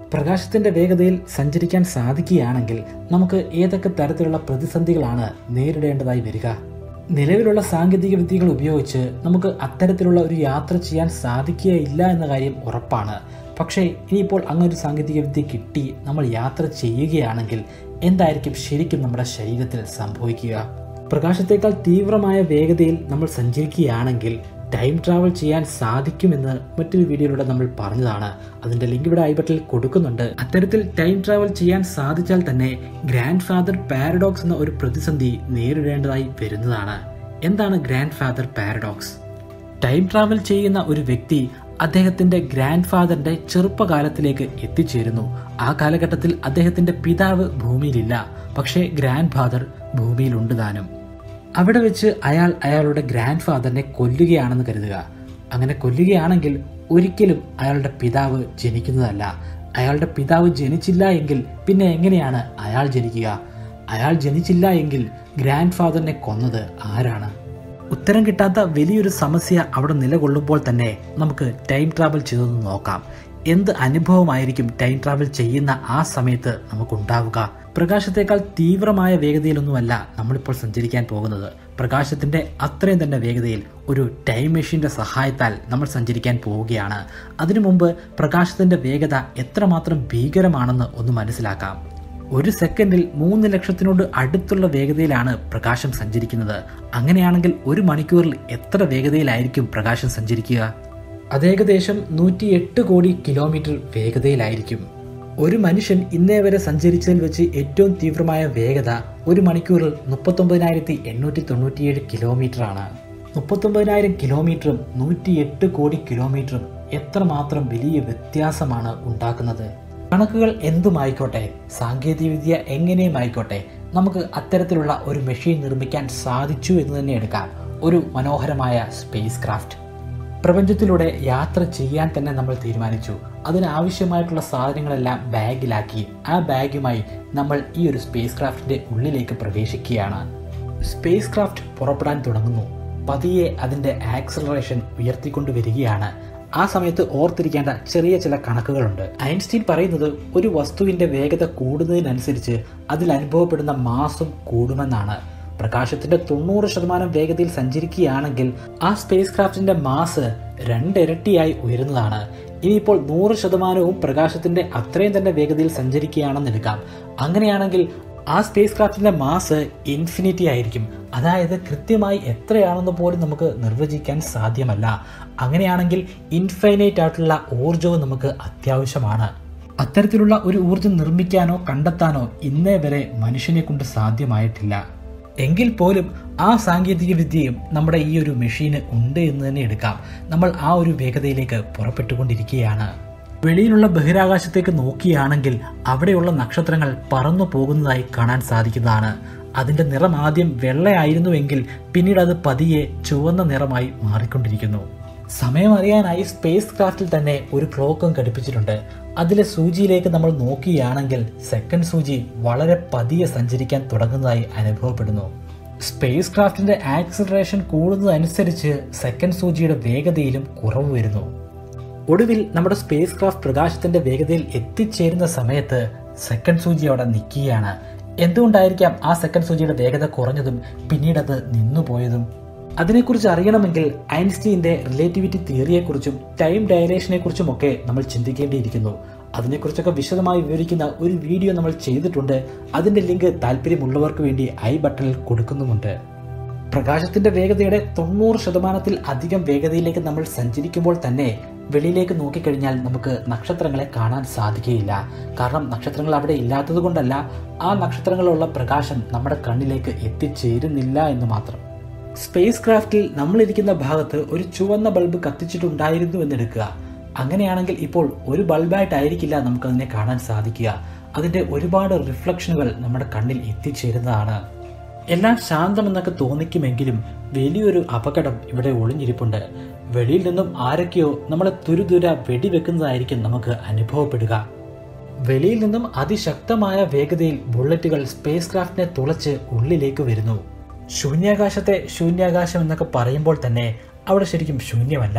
പ്രകാശത്തിന്റെ വേഗതയിൽ സഞ്ചരിക്കാൻ സാധിക്കുകയാണെങ്കിൽ നമുക്ക് ഏതൊക്കെ തരത്തിലുള്ള പ്രതിസന്ധികളാണ് നേരിടേണ്ടതായി വരിക നിലവിലുള്ള സാങ്കേതിക വിദ്യകൾ ഉപയോഗിച്ച് നമുക്ക് അത്തരത്തിലുള്ള ഒരു യാത്ര ചെയ്യാൻ സാധിക്കുകയില്ല എന്ന കാര്യം ഉറപ്പാണ് പക്ഷേ ഇനിയിപ്പോൾ അങ്ങനൊരു സാങ്കേതിക വിദ്യ കിട്ടി നമ്മൾ യാത്ര ചെയ്യുകയാണെങ്കിൽ എന്തായിരിക്കും ശരിക്കും നമ്മുടെ ശരീരത്തിൽ സംഭവിക്കുക പ്രകാശത്തേക്കാൾ തീവ്രമായ വേഗതയിൽ നമ്മൾ സഞ്ചരിക്കുകയാണെങ്കിൽ ടൈം ട്രാവൽ ചെയ്യാൻ സാധിക്കുമെന്ന് മറ്റൊരു വീഡിയോയിലൂടെ നമ്മൾ പറഞ്ഞതാണ് അതിന്റെ ലിങ്ക് ഇവിടെ ഐ ബട്ടിൽ കൊടുക്കുന്നുണ്ട് അത്തരത്തിൽ ടൈം ട്രാവൽ ചെയ്യാൻ സാധിച്ചാൽ തന്നെ ഗ്രാൻഡ് ഫാദർ പാരഡോക്സ് എന്ന ഒരു പ്രതിസന്ധി നേരിടേണ്ടതായി വരുന്നതാണ് എന്താണ് grand father paradox time travel ചെയ്യുന്ന ഒരു വ്യക്തി അദ്ദേഹത്തിന്റെ ഗ്രാൻഡ് ഫാദറിന്റെ ചെറുപ്പകാലത്തിലേക്ക് എത്തിച്ചേരുന്നു ആ കാലഘട്ടത്തിൽ അദ്ദേഹത്തിന്റെ പിതാവ് ഭൂമിയിലില്ല പക്ഷേ ഗ്രാൻഡ് ഫാദർ ഭൂമിയിലുണ്ട് താനും അവിടെ വെച്ച് അയാൾ അയാളുടെ ഗ്രാൻഡ് ഫാദറിനെ കൊല്ലുകയാണെന്ന് കരുതുക അങ്ങനെ കൊല്ലുകയാണെങ്കിൽ ഒരിക്കലും അയാളുടെ പിതാവ് ജനിക്കുന്നതല്ല അയാളുടെ പിതാവ് ജനിച്ചില്ല എങ്കിൽ പിന്നെ എങ്ങനെയാണ് അയാൾ ജനിക്കുക അയാൾ ജനിച്ചില്ല എങ്കിൽ ഗ്രാൻഡ് ഫാദറിനെ കൊന്നത് ആരാണ് ഉത്തരം കിട്ടാത്ത വലിയൊരു സമസ്യ അവിടെ നിലകൊള്ളുമ്പോൾ തന്നെ നമുക്ക് ടൈം ട്രാവൽ ചെയ്തൊന്ന് നോക്കാം എന്ത് അനുഭവമായിരിക്കും ടൈം ട്രാവൽ ചെയ്യുന്ന ആ സമയത്ത് നമുക്കുണ്ടാവുക പ്രകാശത്തേക്കാൾ തീവ്രമായ വേഗതയിലൊന്നുമല്ല നമ്മളിപ്പോൾ സഞ്ചരിക്കാൻ പോകുന്നത് പ്രകാശത്തിന്റെ അത്രയും തന്നെ വേഗതയിൽ ഒരു ടൈം മെഷീന്റെ സഹായത്താൽ നമ്മൾ സഞ്ചരിക്കാൻ പോവുകയാണ് അതിനു മുമ്പ് പ്രകാശത്തിന്റെ വേഗത എത്രമാത്രം ഭീകരമാണെന്ന് ഒന്ന് മനസ്സിലാക്കാം ഒരു സെക്കൻഡിൽ മൂന്ന് ലക്ഷത്തിനോട് അടുത്തുള്ള വേഗതയിലാണ് പ്രകാശം സഞ്ചരിക്കുന്നത് അങ്ങനെയാണെങ്കിൽ ഒരു മണിക്കൂറിൽ എത്ര വേഗതയിലായിരിക്കും പ്രകാശം സഞ്ചരിക്കുക അത് ഏകദേശം നൂറ്റി എട്ട് കോടി കിലോമീറ്റർ വേഗതയിലായിരിക്കും ഒരു മനുഷ്യൻ ഇന്നേ വരെ സഞ്ചരിച്ചതിൽ വെച്ച് ഏറ്റവും തീവ്രമായ വേഗത ഒരു മണിക്കൂറിൽ മുപ്പത്തൊമ്പതിനായിരത്തി എണ്ണൂറ്റി തൊണ്ണൂറ്റിയേഴ് കിലോമീറ്റർ ആണ് മുപ്പത്തൊമ്പതിനായിരം കിലോമീറ്ററും നൂറ്റി എട്ട് കോടി കിലോമീറ്ററും എത്രമാത്രം വലിയ വ്യത്യാസമാണ് ഉണ്ടാക്കുന്നത് കണക്കുകൾ എന്തുമായിക്കോട്ടെ സാങ്കേതികവിദ്യ എങ്ങനെയും ആയിക്കോട്ടെ നമുക്ക് അത്തരത്തിലുള്ള ഒരു മെഷീൻ നിർമ്മിക്കാൻ സാധിച്ചു എന്ന് തന്നെ എടുക്കാം ഒരു മനോഹരമായ സ്പേസ് ക്രാഫ്റ്റ് പ്രപഞ്ചത്തിലൂടെ യാത്ര ചെയ്യാൻ തന്നെ നമ്മൾ തീരുമാനിച്ചു അതിനാവശ്യമായിട്ടുള്ള സാധനങ്ങളെല്ലാം ബാഗിലാക്കി ആ ബാഗുമായി നമ്മൾ ഈ ഒരു സ്പേസ് ക്രാഫ്റ്റിന്റെ ഉള്ളിലേക്ക് പ്രവേശിക്കുകയാണ് സ്പേസ് ക്രാഫ്റ്റ് പുറപ്പെടാൻ തുടങ്ങുന്നു പതിയെ അതിന്റെ ആക്സലറേഷൻ ഉയർത്തിക്കൊണ്ടു വരികയാണ് ആ സമയത്ത് ഓർത്തിരിക്കേണ്ട ചെറിയ ചില കണക്കുകളുണ്ട് ഐൻസ്റ്റീൻ പറയുന്നത് ഒരു വസ്തുവിന്റെ വേഗത കൂടുന്നതിനനുസരിച്ച് അതിൽ അനുഭവപ്പെടുന്ന മാസും കൂടുമെന്നാണ് പ്രകാശത്തിന്റെ തൊണ്ണൂറ് ശതമാനം വേഗതയിൽ സഞ്ചരിക്കുകയാണെങ്കിൽ ആ സ്പേസ് ക്രാഫ്റ്റിന്റെ മാസ് രണ്ടിരട്ടിയായി ഉയരുന്നതാണ് ഇനിയിപ്പോൾ നൂറ് ശതമാനവും പ്രകാശത്തിന്റെ അത്രയും തന്നെ വേഗതയിൽ സഞ്ചരിക്കുകയാണെന്ന് എടുക്കാം അങ്ങനെയാണെങ്കിൽ ആ സ്പേസ് ക്രാഫ്റ്റിന്റെ മാസ് ഇൻഫിനിറ്റി ആയിരിക്കും അതായത് കൃത്യമായി എത്രയാണെന്ന് പോലും നമുക്ക് നിർവചിക്കാൻ സാധ്യമല്ല അങ്ങനെയാണെങ്കിൽ ഇൻഫൈനൈറ്റ് ആയിട്ടുള്ള ഊർജവും നമുക്ക് അത്യാവശ്യമാണ് അത്തരത്തിലുള്ള ഒരു ഊർജം നിർമ്മിക്കാനോ കണ്ടെത്താനോ ഇന്നേ വരെ മനുഷ്യനെ കൊണ്ട് സാധ്യമായിട്ടില്ല എങ്കിൽ പോലും ആ സാങ്കേതിക വിദ്യയും നമ്മുടെ ഈ ഒരു മെഷീന് ഉണ്ട് എന്ന് തന്നെ എടുക്കാം നമ്മൾ ആ ഒരു വേഗതയിലേക്ക് പുറപ്പെട്ടുകൊണ്ടിരിക്കുകയാണ് വെളിയിലുള്ള ബഹിരാകാശത്തേക്ക് നോക്കിയാണെങ്കിൽ അവിടെയുള്ള നക്ഷത്രങ്ങൾ പറന്നു പോകുന്നതായി കാണാൻ സാധിക്കുന്നതാണ് അതിന്റെ നിറം ആദ്യം വെള്ളയായിരുന്നുവെങ്കിൽ പിന്നീട് അത് പതിയെ ചുവന്ന നിറമായി മാറിക്കൊണ്ടിരിക്കുന്നു സമയം അറിയാനായി സ്പേസ് ക്രാഫ്റ്റിൽ തന്നെ ഒരു ക്ലോക്കും ഘടിപ്പിച്ചിട്ടുണ്ട് അതിലെ സൂചിയിലേക്ക് നമ്മൾ നോക്കുകയാണെങ്കിൽ സെക്കൻഡ് സൂചി വളരെ പതിയെ സഞ്ചരിക്കാൻ തുടങ്ങുന്നതായി അനുഭവപ്പെടുന്നു സ്പേസ് ക്രാഫ്റ്റിന്റെ ആക്സിലറേഷൻ കൂടുന്നതനുസരിച്ച് സെക്കൻഡ് സൂചിയുടെ വേഗതയിലും കുറവ് വരുന്നു ഒടുവിൽ നമ്മുടെ സ്പേസ് ക്രാഫ്റ്റ് പ്രകാശത്തിന്റെ വേഗതയിൽ എത്തിച്ചേരുന്ന സമയത്ത് സെക്കൻഡ് സൂചി അവിടെ നിൽക്കുകയാണ് എന്തുകൊണ്ടായിരിക്കാം ആ സെക്കൻഡ് സൂചിയുടെ വേഗത കുറഞ്ഞതും പിന്നീട് അത് നിന്നുപോയതും അതിനെക്കുറിച്ച് അറിയണമെങ്കിൽ ഐൻസ്റ്റീന്റെ റിലേറ്റിവിറ്റി തിയറിയെക്കുറിച്ചും ടൈം ഡയലേഷനെ കുറിച്ചും ഒക്കെ നമ്മൾ ചിന്തിക്കേണ്ടിയിരിക്കുന്നു അതിനെക്കുറിച്ചൊക്കെ വിശദമായി വിവരിക്കുന്ന ഒരു വീഡിയോ നമ്മൾ ചെയ്തിട്ടുണ്ട് അതിന്റെ ലിങ്ക് താല്പര്യമുള്ളവർക്ക് വേണ്ടി ഐ ബട്ടണിൽ കൊടുക്കുന്നുമുണ്ട് പ്രകാശത്തിന്റെ വേഗതയുടെ തൊണ്ണൂറ് ശതമാനത്തിൽ അധികം വേഗതയിലേക്ക് നമ്മൾ സഞ്ചരിക്കുമ്പോൾ തന്നെ വെളിയിലേക്ക് നോക്കിക്കഴിഞ്ഞാൽ നമുക്ക് നക്ഷത്രങ്ങളെ കാണാൻ സാധിക്കുകയില്ല കാരണം നക്ഷത്രങ്ങൾ അവിടെ ഇല്ലാത്തത് കൊണ്ടല്ല ആ നക്ഷത്രങ്ങളുള്ള പ്രകാശം നമ്മുടെ കണ്ണിലേക്ക് എത്തിച്ചേരുന്നില്ല എന്ന് മാത്രം സ്പേസ് ക്രാഫ്റ്റിൽ നമ്മളിരിക്കുന്ന ഭാഗത്ത് ഒരു ചുവന്ന ബൾബ് കത്തിച്ചിട്ടുണ്ടായിരുന്നു എന്നെടുക്കുക അങ്ങനെയാണെങ്കിൽ ഇപ്പോൾ ഒരു ബൾബായിട്ടായിരിക്കില്ല നമുക്കതിനെ കാണാൻ സാധിക്കുക അതിന്റെ ഒരുപാട് റിഫ്ലക്ഷനുകൾ നമ്മുടെ കണ്ണിൽ എത്തിച്ചേരുന്നതാണ് എല്ലാം ശാന്തമെന്നൊക്കെ തോന്നിക്കുമെങ്കിലും വലിയൊരു അപകടം ഇവിടെ ഒളിഞ്ഞിരിപ്പുണ്ട് വെളിയിൽ നിന്നും ആരൊക്കെയോ നമ്മളെ തുരുതുര വെടിവെക്കുന്നതായിരിക്കും നമുക്ക് അനുഭവപ്പെടുക വെളിയിൽ നിന്നും അതിശക്തമായ വേഗതയിൽ ബുള്ളറ്റുകൾ സ്പേസ് ക്രാഫ്റ്റിനെ തുളച്ച് ഉള്ളിലേക്ക് വരുന്നു ശൂന്യാകാശത്തെ ശൂന്യാകാശം എന്നൊക്കെ പറയുമ്പോൾ തന്നെ അവിടെ ശരിക്കും ശൂന്യമല്ല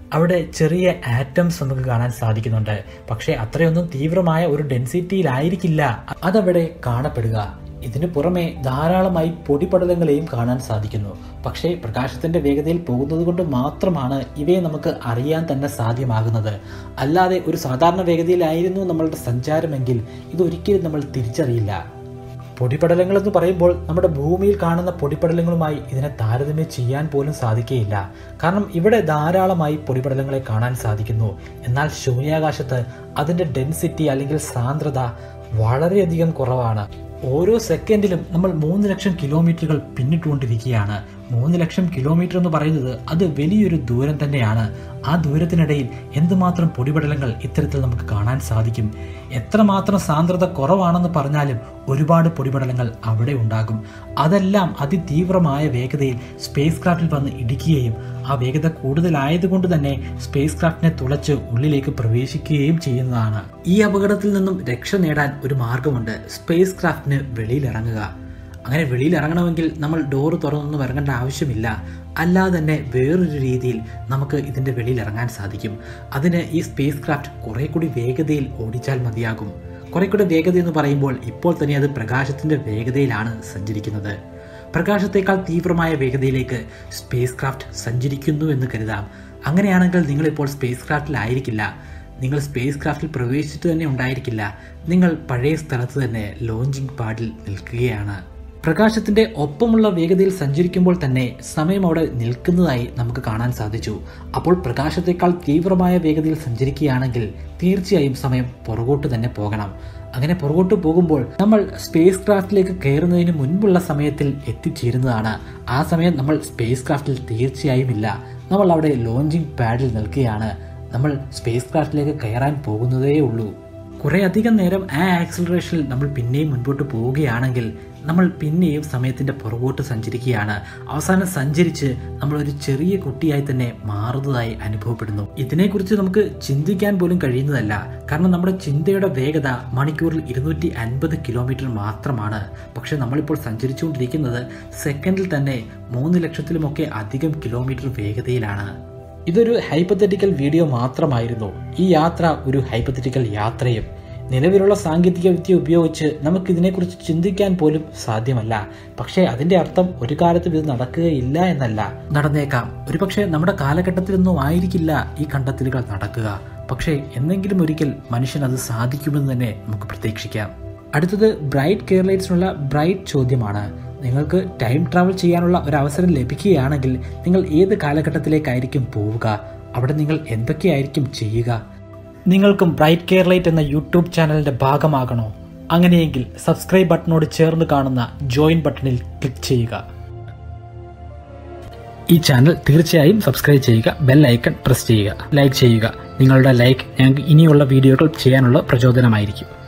അവിടെ ചെറിയ ആറ്റംസ് നമുക്ക് കാണാൻ സാധിക്കുന്നുണ്ട് പക്ഷേ അത്രയൊന്നും തീവ്രമായ ഒരു ഡെൻസിറ്റിയിലായിരിക്കില്ല അതവിടെ കാണപ്പെടുക ഇതിനു പുറമെ ധാരാളമായി പൊടിപടലങ്ങളെയും കാണാൻ സാധിക്കുന്നു പക്ഷേ പ്രകാശത്തിന്റെ വേഗതയിൽ പോകുന്നത് കൊണ്ട് മാത്രമാണ് ഇവയെ നമുക്ക് അറിയാൻ തന്നെ സാധ്യമാകുന്നത് അല്ലാതെ ഒരു സാധാരണ വേഗതയിലായിരുന്നു നമ്മളുടെ സഞ്ചാരമെങ്കിൽ ഇതൊരിക്കലും നമ്മൾ തിരിച്ചറിയില്ല പൊടിപടലങ്ങൾ എന്ന് പറയുമ്പോൾ നമ്മുടെ ഭൂമിയിൽ കാണുന്ന പൊടിപടലങ്ങളുമായി ഇതിനെ താരതമ്യം ചെയ്യാൻ പോലും സാധിക്കുകയില്ല കാരണം ഇവിടെ ധാരാളമായി പൊടിപടലങ്ങളെ കാണാൻ സാധിക്കുന്നു എന്നാൽ ശൂന്യാകാശത്ത് അതിന്റെ ഡെൻസിറ്റി അല്ലെങ്കിൽ സാന്ദ്രത വളരെയധികം കുറവാണ് ഓരോ സെക്കൻഡിലും നമ്മൾ മൂന്ന് ലക്ഷം കിലോമീറ്ററുകൾ പിന്നിട്ടുകൊണ്ടിരിക്കുകയാണ് മൂന്ന് ലക്ഷം കിലോമീറ്റർ എന്ന് പറയുന്നത് അത് വലിയൊരു ദൂരം തന്നെയാണ് ആ ദൂരത്തിനിടയിൽ എന്തുമാത്രം പൊടിപടലങ്ങൾ ഇത്തരത്തിൽ നമുക്ക് കാണാൻ സാധിക്കും എത്രമാത്രം സാന്ദ്രത കുറവാണെന്ന് പറഞ്ഞാലും ഒരുപാട് പൊടിപടലങ്ങൾ അവിടെ ഉണ്ടാകും അതെല്ലാം അതിതീവ്രമായ വേഗതയിൽ സ്പേസ് ക്രാഫ്റ്റിൽ വന്ന് ഇടിക്കുകയും ആ വേഗത കൂടുതലായതുകൊണ്ട് തന്നെ സ്പേസ് ക്രാഫ്റ്റിനെ തുളച്ച് ഉള്ളിലേക്ക് പ്രവേശിക്കുകയും ചെയ്യുന്നതാണ് ഈ അപകടത്തിൽ നിന്നും രക്ഷ നേടാൻ ഒരു മാർഗമുണ്ട് സ്പേസ് ക്രാഫ്റ്റിന് വെളിയിലിറങ്ങുക അങ്ങനെ വെളിയിൽ ഇറങ്ങണമെങ്കിൽ നമ്മൾ ഡോറ് തുറന്നൊന്നും ഇറങ്ങേണ്ട ആവശ്യമില്ല അല്ലാതെ തന്നെ വേറൊരു രീതിയിൽ നമുക്ക് ഇതിൻ്റെ വെളിയിൽ ഇറങ്ങാൻ സാധിക്കും അതിന് ഈ സ്പേസ് ക്രാഫ്റ്റ് കുറെ കൂടി വേഗതയിൽ ഓടിച്ചാൽ മതിയാകും കുറെ കൂടി വേഗത എന്ന് പറയുമ്പോൾ ഇപ്പോൾ തന്നെ അത് പ്രകാശത്തിൻ്റെ വേഗതയിലാണ് സഞ്ചരിക്കുന്നത് പ്രകാശത്തേക്കാൾ തീവ്രമായ വേഗതയിലേക്ക് സ്പേസ് ക്രാഫ്റ്റ് സഞ്ചരിക്കുന്നു എന്ന് കരുതാം അങ്ങനെയാണെങ്കിൽ നിങ്ങളിപ്പോൾ സ്പേസ് ക്രാഫ്റ്റിലായിരിക്കില്ല നിങ്ങൾ സ്പേസ് ക്രാഫ്റ്റിൽ പ്രവേശിച്ചിട്ട് തന്നെ ഉണ്ടായിരിക്കില്ല നിങ്ങൾ പഴയ സ്ഥലത്ത് തന്നെ ലോഞ്ചിങ് പാഡിൽ നിൽക്കുകയാണ് പ്രകാശത്തിന്റെ ഒപ്പമുള്ള വേഗതയിൽ സഞ്ചരിക്കുമ്പോൾ തന്നെ സമയം അവിടെ നിൽക്കുന്നതായി നമുക്ക് കാണാൻ സാധിച്ചു അപ്പോൾ പ്രകാശത്തെക്കാൾ തീവ്രമായ വേഗതയിൽ സഞ്ചരിക്കുകയാണെങ്കിൽ തീർച്ചയായും സമയം പുറകോട്ട് തന്നെ പോകണം അങ്ങനെ പുറകോട്ട് പോകുമ്പോൾ നമ്മൾ സ്പേസ് ക്രാഫ്റ്റിലേക്ക് കയറുന്നതിന് മുൻപുള്ള സമയത്തിൽ എത്തിച്ചേരുന്നതാണ് ആ സമയം നമ്മൾ സ്പേസ് ക്രാഫ്റ്റിൽ തീർച്ചയായും ഇല്ല നമ്മൾ അവിടെ ലോഞ്ചിങ് പാഡിൽ നിൽക്കുകയാണ് നമ്മൾ സ്പേസ് ക്രാഫ്റ്റിലേക്ക് കയറാൻ പോകുന്നതേ ഉള്ളൂ കുറേ അധികം നേരം ആ ആക്സിലറേഷനിൽ നമ്മൾ പിന്നെയും മുൻപോട്ട് പോവുകയാണെങ്കിൽ നമ്മൾ പിന്നെയും സമയത്തിന്റെ പുറകോട്ട് സഞ്ചരിക്കുകയാണ് അവസാനം സഞ്ചരിച്ച് നമ്മൾ ഒരു ചെറിയ കുട്ടിയായി തന്നെ മാറുന്നതായി അനുഭവപ്പെടുന്നു ഇതിനെക്കുറിച്ച് നമുക്ക് ചിന്തിക്കാൻ പോലും കഴിയുന്നതല്ല കാരണം നമ്മുടെ ചിന്തയുടെ വേഗത മണിക്കൂറിൽ ഇരുന്നൂറ്റി അൻപത് കിലോമീറ്റർ മാത്രമാണ് പക്ഷെ നമ്മളിപ്പോൾ സഞ്ചരിച്ചുകൊണ്ടിരിക്കുന്നത് സെക്കൻഡിൽ തന്നെ മൂന്ന് ലക്ഷത്തിലുമൊക്കെ അധികം കിലോമീറ്റർ വേഗതയിലാണ് ഇതൊരു ഹൈപ്പത്തറ്റിക്കൽ വീഡിയോ മാത്രമായിരുന്നു ഈ യാത്ര ഒരു ഹൈപ്പത്തറ്റിക്കൽ യാത്രയും നിലവിലുള്ള സാങ്കേതിക വിദ്യ ഉപയോഗിച്ച് നമുക്ക് ഇതിനെക്കുറിച്ച് ചിന്തിക്കാൻ പോലും സാധ്യമല്ല പക്ഷേ അതിന്റെ അർത്ഥം ഒരു കാലത്തും ഇത് നടക്കുകയില്ല എന്നല്ല നടന്നേക്കാം ഒരുപക്ഷെ നമ്മുടെ കാലഘട്ടത്തിലൊന്നും ആയിരിക്കില്ല ഈ കണ്ടെത്തലുകൾ നടക്കുക പക്ഷേ എന്നെങ്കിലും ഒരിക്കൽ മനുഷ്യൻ അത് സാധിക്കുമെന്ന് തന്നെ നമുക്ക് പ്രതീക്ഷിക്കാം അടുത്തത് ബ്രൈറ്റ് കേരളൈറ്റ്സിനുള്ള ബ്രൈറ്റ് ചോദ്യമാണ് നിങ്ങൾക്ക് ടൈം ട്രാവൽ ചെയ്യാനുള്ള ഒരു അവസരം ലഭിക്കുകയാണെങ്കിൽ നിങ്ങൾ ഏത് കാലഘട്ടത്തിലേക്കായിരിക്കും പോവുക അവിടെ നിങ്ങൾ എന്തൊക്കെയായിരിക്കും ചെയ്യുക നിങ്ങൾക്കും ബ്രൈറ്റ് കേരളൈറ്റ് എന്ന യൂട്യൂബ് ചാനലിന്റെ ഭാഗമാകണോ അങ്ങനെയെങ്കിൽ സബ്സ്ക്രൈബ് ബട്ടണോട് ചേർന്ന് കാണുന്ന ജോയിൻ ബട്ടണിൽ ക്ലിക്ക് ചെയ്യുക ഈ ചാനൽ തീർച്ചയായും സബ്സ്ക്രൈബ് ചെയ്യുക ബെൽ ഐക്കൺ പ്രസ് ചെയ്യുക ലൈക്ക് ചെയ്യുക നിങ്ങളുടെ ലൈക്ക് ഞങ്ങൾക്ക് ഇനിയുള്ള വീഡിയോകൾ ചെയ്യാനുള്ള പ്രചോദനമായിരിക്കും